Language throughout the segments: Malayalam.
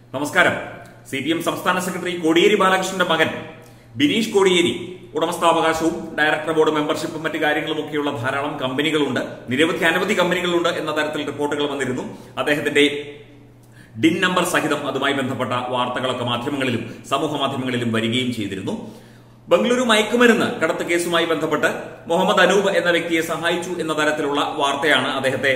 നമസ്കാരം സി പി എം സംസ്ഥാന സെക്രട്ടറി കോടിയേരി ബാലകൃഷ്ണന്റെ മകൻ ബിനീഷ് കോടിയേരി ഉടമസ്ഥാവകാശവും ഡയറക്ടർ ബോർഡ് മെമ്പർഷിപ്പും മറ്റു കാര്യങ്ങളും ഒക്കെയുള്ള ധാരാളം കമ്പനികളുണ്ട് നിരവധി അനവധി കമ്പനികളുണ്ട് എന്ന തരത്തിൽ റിപ്പോർട്ടുകൾ വന്നിരുന്നു അദ്ദേഹത്തിന്റെ ഡിൻ നമ്പർ സഹിതം അതുമായി ബന്ധപ്പെട്ട വാർത്തകളൊക്കെ മാധ്യമങ്ങളിലും സമൂഹ മാധ്യമങ്ങളിലും വരികയും ചെയ്തിരുന്നു ബംഗളൂരു മയക്കുമരുന്ന് കടത്ത് കേസുമായി ബന്ധപ്പെട്ട് മുഹമ്മദ് അനൂപ് എന്ന വ്യക്തിയെ സഹായിച്ചു എന്ന തരത്തിലുള്ള വാർത്തയാണ് അദ്ദേഹത്തെ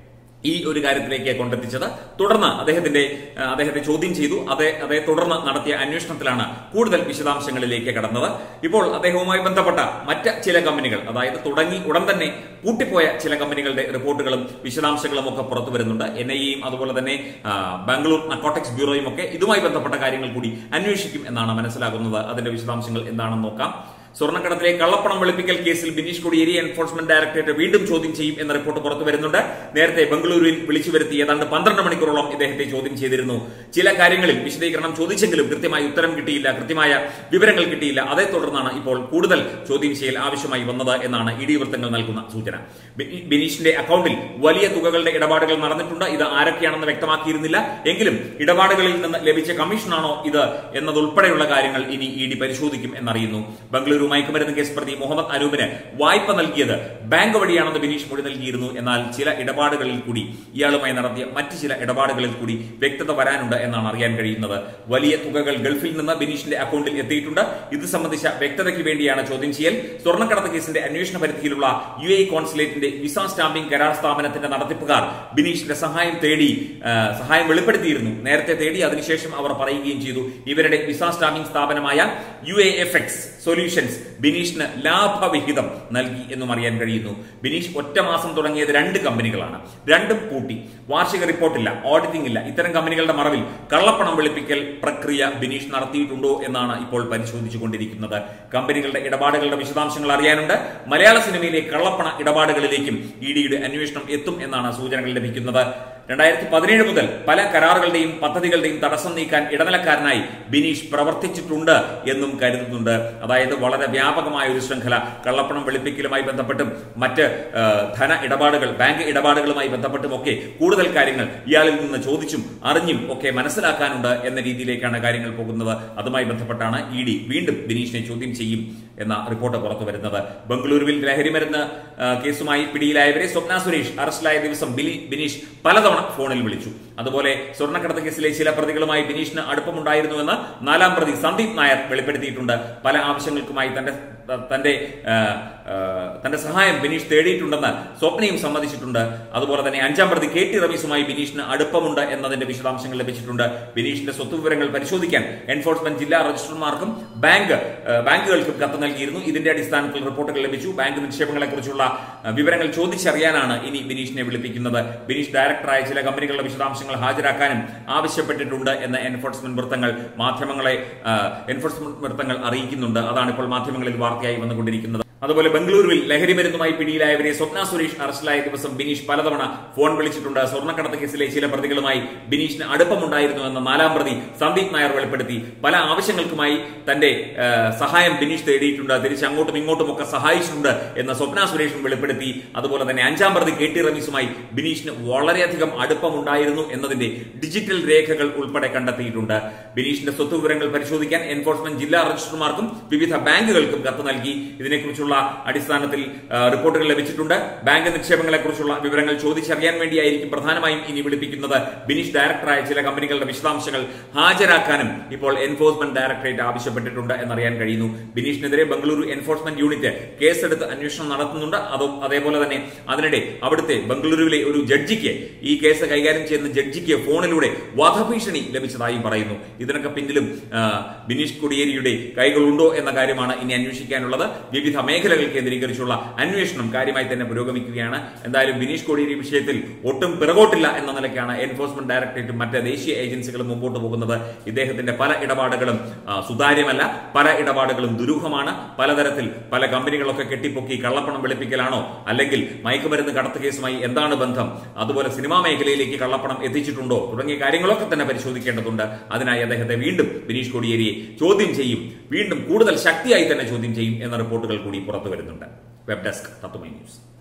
ഈ ഒരു കാര്യത്തിലേക്ക് കൊണ്ടെത്തിച്ചത് തുടർന്ന് അദ്ദേഹത്തിന്റെ ആ, അദ്ദേഹത്തെ ചോദ്യം ചെയ്തു അതേ അതേ തുടർന്ന് നടത്തിയ അന്വേഷണത്തിലാണ് കൂടുതൽ വിശദാംശങ്ങളിലേക്ക് കടന്നത് ഇപ്പോൾ അദ്ദേഹവുമായി ബന്ധപ്പെട്ട മറ്റ് ചില കമ്പനികൾ അതായത് തുടങ്ങി ഉടൻ തന്നെ പൂട്ടിപ്പോയ ചില കമ്പനികളുടെ റിപ്പോർട്ടുകളും വിശദാംശങ്ങളും ഒക്കെ പുറത്തു വരുന്നുണ്ട് എൻ ഐ എയും അതുപോലെ തന്നെ ആ, ബാംഗ്ലൂർ നക്കോട്ടിക്സ് ബ്യൂറോയും ഒക്കെ ഇതുമായി ബന്ധപ്പെട്ട കാര്യങ്ങൾ കൂടി അന്വേഷിക്കും എന്നാണ് മനസ്സിലാകുന്നത് അതിന്റെ വിശദാംശങ്ങൾ എന്താണെന്ന് നോക്കാം സ്വർണ്ണക്കടത്തിലെ കള്ളപ്പണം വെളുപ്പിക്കൽ കേസിൽ ബിനീഷ് കോടിയേരി എൻഫോഴ്സ്മെന്റ് ഡയറക്ടറേറ്റ് വീണ്ടും ചോദ്യം ചെയ്യും എന്ന റിപ്പോർട്ട് പുറത്തു വരുന്നുണ്ട് നേരത്തെ ബംഗളൂരുവിൽ വിളിച്ചു വരുത്തി ഏതാണ്ട് പന്ത്രണ്ട് മണിക്കൂറോളം ഇദ്ദേഹത്തെ ചോദ്യം ചെയ്തിരുന്നു ചില കാര്യങ്ങളിൽ വിശദീകരണം ചോദിച്ചെങ്കിലും കൃത്യമായ ഉത്തരം കിട്ടിയില്ല കൃത്യമായ വിവരങ്ങൾ കിട്ടിയില്ല അതേ തുടർന്നാണ് ഇപ്പോൾ കൂടുതൽ ചോദ്യം ചെയ്യൽ ആവശ്യമായി വന്നത് എന്നാണ് ഇ ഡി വൃത്തങ്ങൾ നൽകുന്ന സൂചന ബി- ബിനീഷിന്റെ അക്കൗണ്ടിൽ വലിയ തുകകളുടെ ഇടപാടുകൾ നടന്നിട്ടുണ്ട് ഇത് ആരൊക്കെയാണെന്ന് വ്യക്തമാക്കിയിരുന്നില്ല എങ്കിലും ഇടപാടുകളിൽ നിന്ന് ലഭിച്ച കമ്മീഷനാണോ ഇത് എന്നതുൾപ്പെടെയുള്ള കാര്യങ്ങൾ ഇനി ഇ ഡി പരിശോധിക്കും എന്നറിയുന്നു ബംഗളൂരു മയക്കുമരുന്ന് കേസ് പ്രതി മുഹമ്മദ് അനൂപിന് വായ്പ നൽകിയത് ബാങ്ക് വഴിയാണെന്ന് ബിനീഷ് മൊഴി നൽകിയിരുന്നു എന്നാൽ ചില ഇടപാടുകളിൽ കൂടി ഇയാളുമായി നടത്തിയ മറ്റ് ചില ഇടപാടുകളിൽ കൂടി വ്യക്തത വരാനുണ്ട് എന്നാണ് അറിയാൻ കഴിയുന്നത് വലിയ തുകകൾ ഗൾഫിൽ നിന്ന് ബിനീഷിന്റെ അക്കൗണ്ടിൽ എത്തിയിട്ടുണ്ട് ഇത് സംബന്ധിച്ച വ്യക്തതയ്ക്ക് വേണ്ടിയാണ് ചോദ്യം ചെയ്യൽ സ്വർണ്ണക്കടത്ത് കേസിന്റെ അന്വേഷണ പരിധിയിലുള്ള യു എ കോൺസുലേറ്റിന്റെ വിസ സ്റ്റാമ്പിംഗ് കരാർ സ്ഥാപനത്തിന്റെ നടത്തിപ്പുകാർ ബിനീഷിന്റെ സഹായം തേടി ആ, സഹായം വെളിപ്പെടുത്തിയിരുന്നു നേരത്തെ തേടി അതിനുശേഷം അവർ പറയുകയും ചെയ്തു ഇവരുടെ വിസ സ്റ്റാമ്പിംഗ് സ്ഥാപനമായ U A F X solutions ബിനീഷിന് ലാഭവിഹിതം നൽകി എന്നും അറിയാൻ കഴിയുന്നു ബിനീഷ് ഒറ്റ മാസം തുടങ്ങിയത് രണ്ട് കമ്പനികളാണ് രണ്ടും പൂട്ടി വാർഷിക റിപ്പോർട്ടില്ല ഓഡിറ്റിംഗ് ഇല്ല ഇത്തരം കമ്പനികളുടെ മറവിൽ കള്ളപ്പണം വെളുപ്പിക്കൽ പ്രക്രിയ ബിനീഷ് നടത്തിയിട്ടുണ്ടോ എന്നാണ് ഇപ്പോൾ പരിശോധിച്ചുകൊണ്ടിരിക്കുന്നത് കമ്പനികളുടെ ഇടപാടുകളുടെ വിശദാംശങ്ങൾ അറിയാനുണ്ട് മലയാള സിനിമയിലെ കള്ളപ്പണ ഇടപാടുകളിലേക്കും ഇ ഡിയുടെ അന്വേഷണം എത്തും എന്നാണ് സൂചനകൾ ലഭിക്കുന്നത് രണ്ടായിരത്തി പതിനേഴ് മുതൽ പല കരാറുകളുടെയും പദ്ധതികളുടെയും തടസ്സം നീക്കാൻ ഇടനിലക്കാരനായി ബിനീഷ് പ്രവർത്തിച്ചിട്ടുണ്ട് എന്നും കരുതുന്നുണ്ട് അതായത് വളരെ വ്യാപകമായ ഒരു ശൃംഖല കള്ളപ്പണം വെളുപ്പിക്കലുമായി ബന്ധപ്പെട്ടും മറ്റ് ആ, ധന ഇടപാടുകൾ ബാങ്ക് ഇടപാടുകളുമായി ബന്ധപ്പെട്ടും ഒക്കെ കൂടുതൽ കാര്യങ്ങൾ ഇയാളിൽ നിന്ന് ചോദിച്ചും അറിഞ്ഞും ഒക്കെ മനസ്സിലാക്കാനുണ്ട് എന്ന രീതിയിലേക്കാണ് കാര്യങ്ങൾ പോകുന്നത് അതുമായി ബന്ധപ്പെട്ടാണ് ഇ ഡി വീണ്ടും ബിനീഷിനെ ചോദ്യം ചെയ്യും എന്ന റിപ്പോർട്ട് പുറത്തു വരുന്നത് ബംഗളൂരുവിൽ ലഹരിമരുന്ന് ആ, കേസുമായി പിടിയിലായവരെ സ്വപ്ന സുരേഷ് അറസ്റ്റിലായ ദിവസം ബിലി ബിനീഷ് പലതവണ ഫോണിൽ വിളിച്ചു അതുപോലെ സ്വർണ്ണക്കടത്ത് കേസിലെ ചില പ്രതികളുമായി ബിനീഷിന് അടുപ്പമുണ്ടായിരുന്നുവെന്ന് നാലാം പ്രതി സന്ദീപ് നായർ വെളിപ്പെടുത്തിയിട്ടുണ്ട് പല ആവശ്യങ്ങൾക്കുമായി തന്റെ തന്റെ ആ, ആ, തന്റെ സഹായം ബിനീഷ് തേടിയിട്ടുണ്ടെന്ന് സ്വപ്നയും സമ്മതിച്ചിട്ടുണ്ട് അതുപോലെ തന്നെ അഞ്ചാം പ്രതി കെ ടി റമീസുമായി ബിനീഷിന് അടുപ്പമുണ്ട് എന്നതിന്റെ വിശദാംശങ്ങൾ ലഭിച്ചിട്ടുണ്ട് ബിനീഷിന്റെ സ്വത്ത് വിവരങ്ങൾ പരിശോധിക്കാൻ എൻഫോഴ്സ്മെന്റ് ജില്ലാ രജിസ്ട്രർമാർക്കും ബാങ്ക് ആ, ബാങ്കുകൾക്കും കത്ത് നൽകിയിരുന്നു ഇതിന്റെ അടിസ്ഥാനത്തിൽ റിപ്പോർട്ടുകൾ ലഭിച്ചു ബാങ്ക് നിക്ഷേപങ്ങളെ കുറിച്ചുള്ള വിവരങ്ങൾ ചോദിച്ചറിയാനാണ് ഇനി ബിനീഷിനെ വിളിപ്പിക്കുന്നത് ബിനീഷ് ഡയറക്ടറായ ചില കമ്പനികളുടെ വിശദാംശങ്ങൾ ഹാജരാക്കാനും ആവശ്യപ്പെട്ടിട്ടുണ്ട് എന്ന് എൻഫോഴ്സ്മെന്റ് വൃത്തങ്ങൾ മാധ്യമങ്ങളെ ആ, എൻഫോഴ്സ്മെന്റ് വൃത്തങ്ങൾ അറിയിക്കുന്നുണ്ട് അതാണ് ഇപ്പോൾ മാധ്യമങ്ങളിൽ വാർത്തയായി വന്നുകൊണ്ടിരിക്കുന്നത് അതുപോലെ ബംഗളൂരുവിൽ ലഹരി മരുന്നുമായി പിടിയിലായവരെ സ്വപ്ന സുരേഷ് അറസ്റ്റിലായ ദിവസം ബിനീഷ് പലതവണ ഫോൺ വിളിച്ചിട്ടുണ്ട് സ്വർണ്ണക്കടത്ത് കേസിലെ ചില പ്രതികളുമായി ബിനീഷിന് അടുപ്പമുണ്ടായിരുന്നു എന്ന നാലാം പ്രതി സന്ദീപ് നായർ വെളിപ്പെടുത്തി പല ആവശ്യങ്ങൾക്കുമായി തന്റെ ആ, സഹായം ബിനീഷ് തേടിയിട്ടുണ്ട് തിരിച്ച് അങ്ങോട്ടും ഇങ്ങോട്ടും ഒക്കെ സഹായിച്ചിട്ടുണ്ട് എന്ന സ്വപ്ന സുരേഷും വെളിപ്പെടുത്തി അതുപോലെ തന്നെ അഞ്ചാം പ്രതി കെ ടി റമീസുമായി ബിനീഷിന് വളരെയധികം അടുപ്പമുണ്ടായിരുന്നു എന്നതിന്റെ ഡിജിറ്റൽ രേഖകൾ ഉൾപ്പെടെ കണ്ടെത്തിയിട്ടുണ്ട് ബിനീഷിന്റെ സ്വത്ത് വിവരങ്ങൾ പരിശോധിക്കാൻ എൻഫോഴ്സ്മെന്റ് ജില്ലാ രജിസ്ട്രർമാർക്കും വിവിധ ബാങ്കുകൾക്കും കത്ത് നൽകി ഇതിനെക്കുറിച്ചുള്ള അടിസ്ഥാനത്തിൽ ആ, റിപ്പോർട്ടുകൾ ലഭിച്ചിട്ടുണ്ട് ബാങ്ക് നിക്ഷേപങ്ങളെ കുറിച്ചുള്ള വിവരങ്ങൾ ചോദിച്ചറിയാൻ വേണ്ടിയായിരിക്കും പ്രധാനമായും ഇനി വിളിപ്പിക്കുന്നത് ബിനീഷ് ഡയറക്ടറായ ചില കമ്പനികളുടെ വിശദാംശങ്ങൾ ഹാജരാക്കാനും ഇപ്പോൾ എൻഫോഴ്സ്മെന്റ് ഡയറക്ടറേറ്റ് ആവശ്യപ്പെട്ടിട്ടുണ്ട് എന്നറിയാൻ കഴിയുന്നു ബിനീഷിനെതിരെ ബംഗളൂരു എൻഫോഴ്സ്മെന്റ് യൂണിറ്റ് കേസെടുത്ത് അന്വേഷണം നടത്തുന്നുണ്ട് അതോ അതേപോലെ തന്നെ അതിനിടെ അവിടുത്തെ ബംഗളൂരുവിലെ ഒരു ജഡ്ജിക്ക് ഈ കേസ് കൈകാര്യം ചെയ്യുന്ന ജഡ്ജിക്ക് ഫോണിലൂടെ വധഭീഷണി ലഭിച്ചതായും പറയുന്നു ഇതിനൊക്കെ പിന്നിലും ആ, ബിനീഷ് കൊടിയേരിയുടെ കൈകളുണ്ടോ എന്ന കാര്യമാണ് ഇനി അന്വേഷിക്കാനുള്ളത് വിവിധ മേഖലകൾ കേന്ദ്രീകരിച്ചുള്ള അന്വേഷണം കാര്യമായി തന്നെ പുരോഗമിക്കുകയാണ് എന്തായാലും ബിനീഷ് കോടിയേരി വിഷയത്തിൽ ഒട്ടും പിറകോട്ടില്ല എന്ന നിലയ്ക്കാണ് എൻഫോഴ്സ്മെന്റ് ഡയറക്ടറേറ്റും മറ്റ് ദേശീയ ഏജൻസികളും മുമ്പോട്ട് പോകുന്നത് ഇദ്ദേഹത്തിന്റെ പല ഇടപാടുകളും ആ, സുതാര്യമല്ല പല ഇടപാടുകളും ദുരൂഹമാണ് പലതരത്തിൽ പല കമ്പനികളൊക്കെ കെട്ടിപ്പൊക്കി കള്ളപ്പണം വെളുപ്പിക്കലാണോ അല്ലെങ്കിൽ മയക്കുമരുന്ന് കടത്ത് കേസുമായി എന്താണ് ബന്ധം അതുപോലെ സിനിമാ മേഖലയിലേക്ക് കള്ളപ്പണം എത്തിച്ചിട്ടുണ്ടോ തുടങ്ങിയ കാര്യങ്ങളൊക്കെ തന്നെ പരിശോധിക്കേണ്ടതുണ്ട് അതിനായി അദ്ദേഹത്തെ വീണ്ടും ബിനീഷ് കോടിയേരിയെ ചോദ്യം ചെയ്യും വീണ്ടും കൂടുതൽ ശക്തിയായി തന്നെ ചോദ്യം ചെയ്യും എന്ന റിപ്പോർട്ടുകൾ കൂടി പുറത്തു വരുന്നുണ്ട് വെബ് ഡെസ്ക് തത്തുമൈ ന്യൂസ്